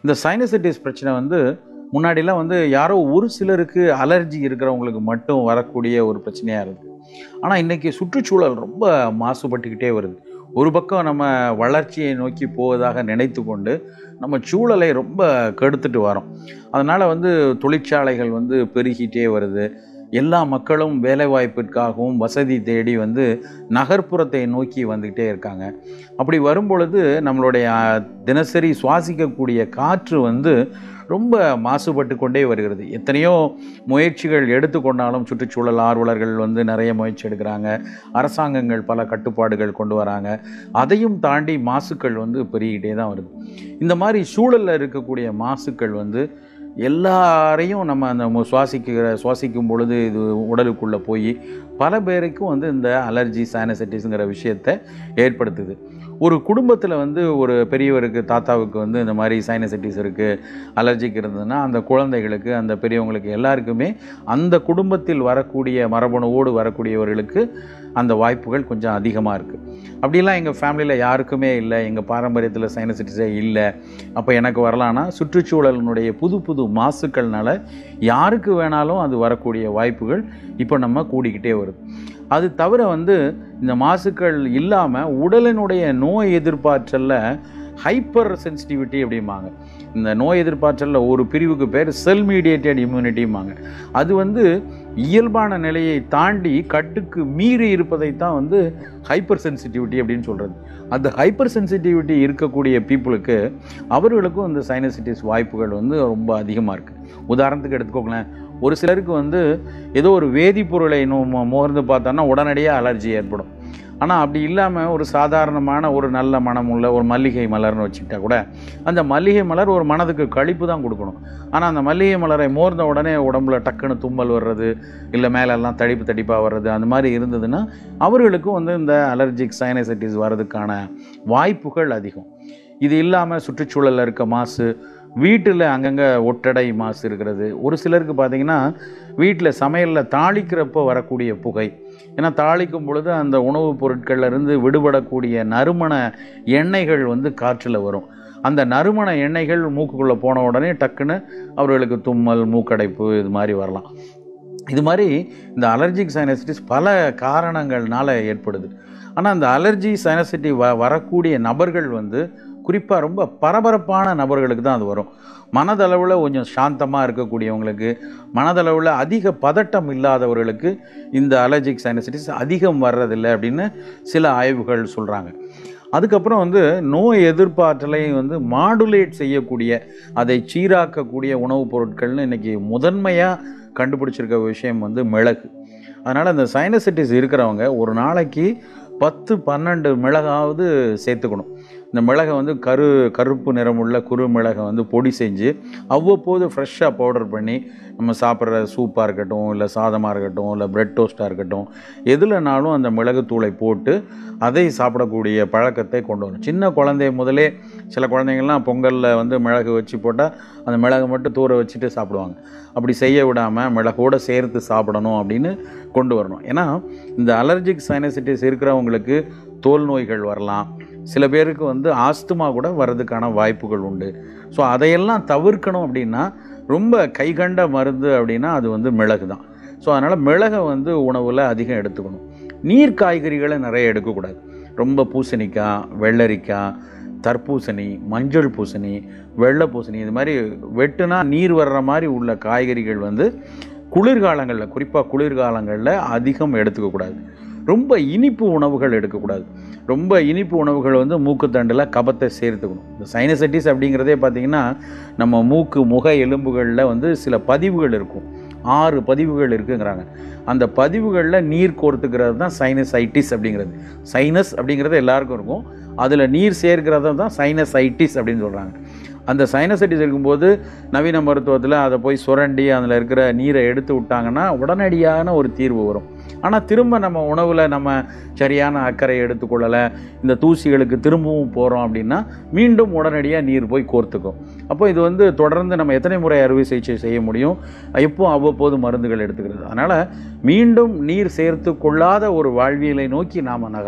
இந்த சைனசைட்டிஸ் பிரச்சனை வந்து முன்னாடிலாம் வந்து யாரோ ஒரு சிலருக்கு அலர்ஜி இருக்கிறவங்களுக்கு மட்டும் வரக்கூடிய ஒரு பிரச்சனையாக இருக்குது ஆனால் இன்றைக்கி சுற்றுச்சூழல் ரொம்ப மாசுபட்டுக்கிட்டே வருது ஒரு பக்கம் நம்ம வளர்ச்சியை நோக்கி போவதாக நினைத்து கொண்டு நம்ம சூழலை ரொம்ப கெடுத்துட்டு வரோம் அதனால் வந்து தொழிற்சாலைகள் வந்து பெருகிட்டே வருது எல்லா மக்களும் வேலைவாய்ப்பிற்காகவும் வசதி தேடி வந்து நகர்ப்புறத்தை நோக்கி வந்துக்கிட்டே இருக்காங்க அப்படி வரும்பொழுது நம்மளுடைய அஹ், தினசரி சுவாசிக்கக்கூடிய காற்று வந்து ரொம்ப மாசுபட்டு கொண்டே வருகிறது எத்தனையோ முயற்சிகள் எடுத்துக்கொண்டாலும் சுற்றுச்சூழல் ஆர்வலர்கள் வந்து நிறைய முயற்சி எடுக்கிறாங்க அரசாங்கங்கள் பல கட்டுப்பாடுகள் கொண்டு வராங்க அதையும் தாண்டி மாசுக்கள் வந்து பெருகிட்டே தான் வருது இந்த மாதிரி சூழலில் இருக்கக்கூடிய மாசுக்கள் வந்து எல்லாரையும் நம்ம அந்த மு- சுவாசிக்கிற சுவாசிக்கும் பொழுது இது உடலுக்குள்ளே போய் பல பேருக்கும் வந்து இந்த அலர்ஜி சைனசைட்டிஸுங்கிற விஷயத்தை ஏற்படுத்துது ஒரு குடும்பத்தில் வந்து ஒரு பெரியவருக்கு தாத்தாவுக்கு வந்து இந்த மாதிரி சைனசைட்டிஸ் இருக்குது அலர்ஜிக் இருந்ததுன்னா அந்த குழந்தைகளுக்கு அந்த பெரியவங்களுக்கு எல்லாருக்குமே அந்த குடும்பத்தில் வரக்கூடிய மரபணுவோடு வரக்கூடியவர்களுக்கு அந்த வாய்ப்புகள் கொஞ்சம் அதிகமாக இருக்குது அப்படிலாம் எங்கள் ஃபேமிலியில் யாருக்குமே இல்லை எங்கள் பாரம்பரியத்தில் சைனசைட்டிஸே இல்லை அப்போ எனக்கு வரலான்னா சுற்றுச்சூழலினுடைய புது புது மாசுக்கள்னால யாருக்கு வேணாலும் அது வரக்கூடிய வாய்ப்புகள் இப்போ நம்ம கூடிக்கிட்டே வருது அது தவிர வந்து இந்த மாசுக்கள் இல்லாமல் உடலினுடைய நோய் எதிர்ப்பாற்றலில் ஹைப்பர் சென்சிட்டிவிட்டி அப்படிம்பாங்க இந்த நோய் எதிர்ப்பாற்றலில் ஒரு பிரிவுக்கு பேர் செல் மீடியேட்டட் இம்யூனிட்டிம்பாங்க அது வந்து இயல்பான நிலையை தாண்டி கட்டுக்கு மீறி இருப்பதை தான் வந்து ஹைப்பர் சென்சிட்டிவிட்டி அப்படின்னு சொல்கிறது அந்த ஹைப்பர் சென்சிட்டிவிட்டி இருக்கக்கூடிய பீப்புளுக்கு அவர்களுக்கும் இந்த சைனசிட்டிஸ் வாய்ப்புகள் வந்து ரொம்ப அதிகமாக இருக்குது உதாரணத்துக்கு எடுத்துக்கோங்களேன் ஒரு சிலருக்கு வந்து ஏதோ ஒரு வேதிப்பொருளை இன்னும் மோர்ந்து பார்த்தோன்னா உடனடியாக அலர்ஜி ஏற்படும் ஆனால் அப்படி இல்லாமல் ஒரு சாதாரணமான ஒரு நல்ல மனம் உள்ள ஒரு மல்லிகை மலர்னு வச்சுக்கிட்டா கூட அந்த மல்லிகை மலர் ஒரு மனதுக்கு கழிப்பு தான் கொடுக்கணும் ஆனால் அந்த மல்லிகை மலரை மோர்ந்த உடனே உடம்புல டக்குன்னு தும்மல் வர்றது இல்லை மேலெல்லாம் தடிப்பு தடிப்பாக வர்றது அந்த மாதிரி இருந்ததுன்னா அவர்களுக்கும் வந்து இந்த அலர்ஜிக் சைனசைட்டிஸ் வர்றதுக்கான வாய்ப்புகள் அதிகம் இது இல்லாமல் சுற்றுச்சூழலில் இருக்க மாசு வீட்டில் அங்கங்கே ஒட்டடை மாசு இருக்கிறது ஒரு சிலருக்கு பார்த்தீங்கன்னா வீட்டில் சமையலில் தாளிக்கிறப்போ வரக்கூடிய புகை ஏன்னா தாளிக்கும் பொழுது அந்த உணவுப் பொருட்கள்ல இருந்து விடுபடக்கூடிய நறுமண எண்ணெய்கள் வந்து காற்றில் வரும் அந்த நறுமண எண்ணெய்கள் மூக்குக்குள்ளே போன உடனே டக்குன்னு அவர்களுக்கு தும்மல் மூக்கடைப்பு இது மாதிரி வரலாம் இது மாதிரி இந்த அலர்ஜிக் சைனசிட்டிஸ் பல காரணங்கள்னால ஏற்படுது ஆனால் அந்த அலர்ஜி சைனசிட்டி வ வரக்கூடிய நபர்கள் வந்து குறிப்பாக ரொம்ப பரபரப்பான நபர்களுக்கு தான் அது வரும் மனதளவில் கொஞ்சம் சாந்தமாக இருக்கக்கூடியவங்களுக்கு மனதளவில் அதிக பதட்டம் இல்லாதவர்களுக்கு இந்த அலர்ஜிக் சைனசிட்டிஸ் அதிகம் வர்றதில்லை அப்படின்னு சில ஆய்வுகள் சொல்கிறாங்க அதுக்கப்புறம் வந்து நோய் எதிர்ப்பாற்றலை வந்து மாடுலேட் செய்யக்கூடிய அதை சீராக்கக்கூடிய உணவுப் பொருட்கள்னு இன்றைக்கி முதன்மையாக கண்டுபிடிச்சிருக்க விஷயம் வந்து மிளகு அதனால் அந்த சைனசிட்டிஸ் இருக்கிறவங்க ஒரு நாளைக்கு பத்து பன்னெண்டு மிளகாவது சேர்த்துக்கணும் இந்த மிளகை வந்து கரு கருப்பு நிறமுள்ள குறு மிளகை வந்து பொடி செஞ்சு அவ்வப்போது ஃப்ரெஷ்ஷாக பவுடர் பண்ணி நம்ம சாப்பிட்ற சூப்பாக இருக்கட்டும் இல்லை சாதமாக இருக்கட்டும் இல்லை பிரெட் டோஸ்ட்டாக இருக்கட்டும் எதுலனாலும் அந்த மிளகுத்தூளை போட்டு அதை சாப்பிடக்கூடிய பழக்கத்தை கொண்டு வரணும் சின்ன குழந்தை முதலே சில குழந்தைங்கள்லாம் பொங்கலில் வந்து மிளகு வச்சு போட்டால் அந்த மிளகு மட்டும் தூர வச்சுட்டு சாப்பிடுவாங்க அப்படி செய்ய விடாமல் மிளகோடு சேர்த்து சாப்பிடணும் அப்படின்னு கொண்டு வரணும் ஏன்னா இந்த அலர்ஜிக் சைனசிட்டிஸ் இருக்கிறவங்களுக்கு தோல் நோய்கள் வரலாம் சில பேருக்கு வந்து ஆஸ்துமா கூட வர்றதுக்கான வாய்ப்புகள் உண்டு ஸோ அதையெல்லாம் தவிர்க்கணும் அப்படின்னா ரொம்ப கைகண்ட மருந்து அப்படின்னா அது வந்து மிளகு தான் ஸோ அதனால் மிளகை வந்து உணவில் அதிகம் எடுத்துக்கணும் நீர் காய்கறிகளை நிறைய எடுக்கக்கூடாது ரொம்ப பூசணிக்காய் வெள்ளரிக்காய் தர்பூசணி மஞ்சள் பூசணி வெள்ளை பூசணி இது மாதிரி வெட்டுனா நீர் வர்ற மாதிரி உள்ள காய்கறிகள் வந்து குளிர்காலங்களில் குறிப்பாக குளிர்காலங்களில் அதிகம் எடுத்துக்கக்கூடாது ரொம்ப இனிப்பு உணவுகள் எடுக்கக்கூடாது ரொம்ப இனிப்பு உணவுகள் வந்து மூக்குத்தண்டில் கபத்தை சேர்த்துக்கணும் இந்த சைனசைட்டிஸ் அப்படிங்கிறதே பார்த்திங்கன்னா நம்ம மூக்கு முக எலும்புகளில் வந்து சில பதிவுகள் இருக்கும் ஆறு பதிவுகள் இருக்குங்கிறாங்க அந்த பதிவுகளில் நீர் கோர்த்துக்கிறது தான் சைனசைட்டிஸ் அப்படிங்கிறது சைனஸ் அப்படிங்கிறது எல்லாருக்கும் இருக்கும் அதில் நீர் சேர்க்கிறது தான் சைனசைட்டிஸ் அப்படின்னு சொல்கிறாங்க அந்த சைனசைட்டிஸ் இருக்கும்போது நவீன மருத்துவத்தில் அதை போய் சுரண்டி அதில் இருக்கிற நீரை எடுத்து விட்டாங்கன்னா உடனடியான ஒரு தீர்வு வரும் ஆனால் திரும்ப நம்ம உணவில் நம்ம சரியான அக்கறை எடுத்துக்கொள்ளலை இந்த தூசிகளுக்கு திரும்பவும் போகிறோம் அப்படின்னா மீண்டும் உடனடியாக நீர் போய் கோர்த்துக்கும் அப்போ இது வந்து தொடர்ந்து நம்ம எத்தனை முறை அறுவை சிகிச்சை செய்ய முடியும் எப்போ அவ்வப்போது மருந்துகள் எடுத்துக்கிறது அதனால் மீண்டும் நீர் சேர்த்து கொள்ளாத ஒரு வாழ்வியலை நோக்கி நாம் நகரணும்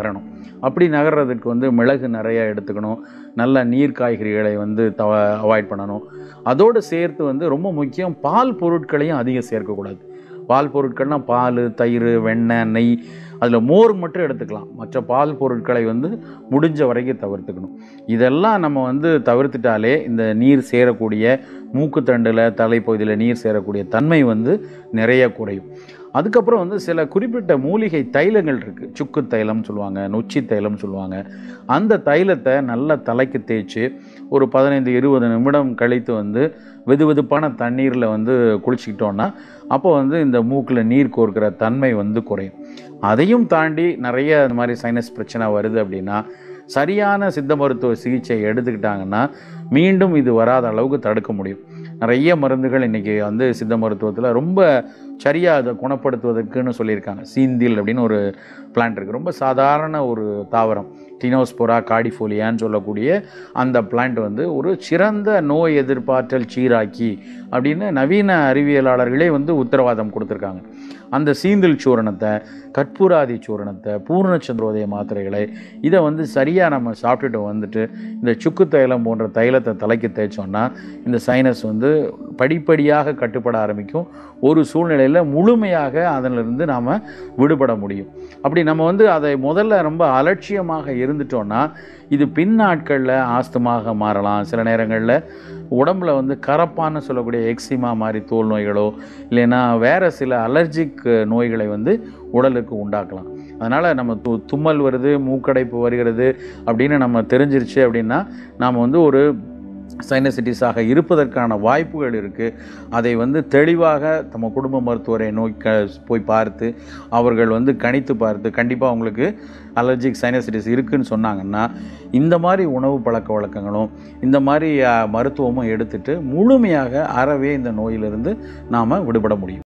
அப்படி நகர்றதுக்கு வந்து மிளகு நிறைய எடுத்துக்கணும் நல்ல நீர் காய்கறிகளை வந்து தவ அவாய்ட் பண்ணணும் அதோடு சேர்த்து வந்து ரொம்ப முக்கியம் பால் பொருட்களையும் அதிகம் சேர்க்கக்கூடாது பால் பொருட்கள்னால் பால் தயிர் வெண்ணெய் நெய் அதில் மோர் மட்டும் எடுத்துக்கலாம் மற்ற பால் பொருட்களை வந்து முடிஞ்ச வரைக்கும் தவிர்த்துக்கணும் இதெல்லாம் நம்ம வந்து தவிர்த்துட்டாலே இந்த நீர் சேரக்கூடிய மூக்குத்தண்டில் தலைப்பகுதியில் நீர் சேரக்கூடிய தன்மை வந்து நிறைய குறையும் அதுக்கப்புறம் வந்து சில குறிப்பிட்ட மூலிகை தைலங்கள் இருக்குது சுக்கு தைலம் சொல்லுவாங்க நொச்சி தைலம் சொல்லுவாங்க அந்த தைலத்தை நல்லா தலைக்கு தேய்ச்சி ஒரு பதினைந்து இருபது நிமிடம் கழித்து வந்து வெது வெதுப்பான தண்ணீரில் வந்து குளிச்சுக்கிட்டோன்னா அப்போ வந்து இந்த மூக்கில் நீர் கோர்க்கிற தன்மை வந்து குறையும் அதையும் தாண்டி நிறைய இந்த மாதிரி சைனஸ் பிரச்சனை வருது அப்படின்னா சரியான சித்த மருத்துவ சிகிச்சை எடுத்துக்கிட்டாங்கன்னா மீண்டும் இது வராத அளவுக்கு தடுக்க முடியும் நிறைய மருந்துகள் இன்றைக்கி வந்து சித்த மருத்துவத்தில் ரொம்ப சரியாக அதை குணப்படுத்துவதற்குன்னு சொல்லியிருக்காங்க சீந்தில் அப்படின்னு ஒரு பிளான்ட் இருக்குது ரொம்ப சாதாரண ஒரு தாவரம் டினோஸ்போரா காடிஃபோலியான்னு சொல்லக்கூடிய அந்த பிளான்ட் வந்து ஒரு சிறந்த நோய் எதிர்ப்பாற்றல் சீராக்கி அப்படின்னு நவீன அறிவியலாளர்களே வந்து உத்தரவாதம் கொடுத்துருக்காங்க அந்த சீந்தில் சூரணத்தை கற்பூராதி சூரணத்தை பூர்ணச்சந்திரோதய மாத்திரைகளை இதை வந்து சரியாக நம்ம சாப்பிட்டுட்டு வந்துட்டு இந்த சுக்கு தைலம் போன்ற தைலத்தை தலைக்கு தேய்ச்சோன்னா இந்த சைனஸ் வந்து படிப்படியாக கட்டுப்பட ஆரம்பிக்கும் ஒரு சூழ்நிலையில் முழுமையாக அதிலிருந்து நாம் விடுபட முடியும் அப்படி நம்ம வந்து அதை முதல்ல ரொம்ப அலட்சியமாக இருந்துட்டோன்னா இது பின் நாட்களில் ஆஸ்துமாக மாறலாம் சில நேரங்களில் உடம்புல வந்து கரப்பான்னு சொல்லக்கூடிய எக்ஸிமா மாதிரி தோல் நோய்களோ இல்லைன்னா வேறு சில அலர்ஜிக் நோய்களை வந்து உடலுக்கு உண்டாக்கலாம் அதனால் நம்ம து தும்மல் வருது மூக்கடைப்பு வருகிறது அப்படின்னு நம்ம தெரிஞ்சிருச்சு அப்படின்னா நாம் வந்து ஒரு சைனசிட்டிஸாக இருப்பதற்கான வாய்ப்புகள் இருக்குது அதை வந்து தெளிவாக நம்ம குடும்ப மருத்துவரை நோக்க போய் பார்த்து அவர்கள் வந்து கணித்து பார்த்து கண்டிப்பாக அவங்களுக்கு அலர்ஜிக் சைனசிட்டிஸ் இருக்குன்னு சொன்னாங்கன்னா இந்த மாதிரி உணவு பழக்க வழக்கங்களும் இந்த மாதிரி அஹ், மருத்துவமும் எடுத்துட்டு முழுமையாக அறவே இந்த நோயிலிருந்து நாம் விடுபட முடியும்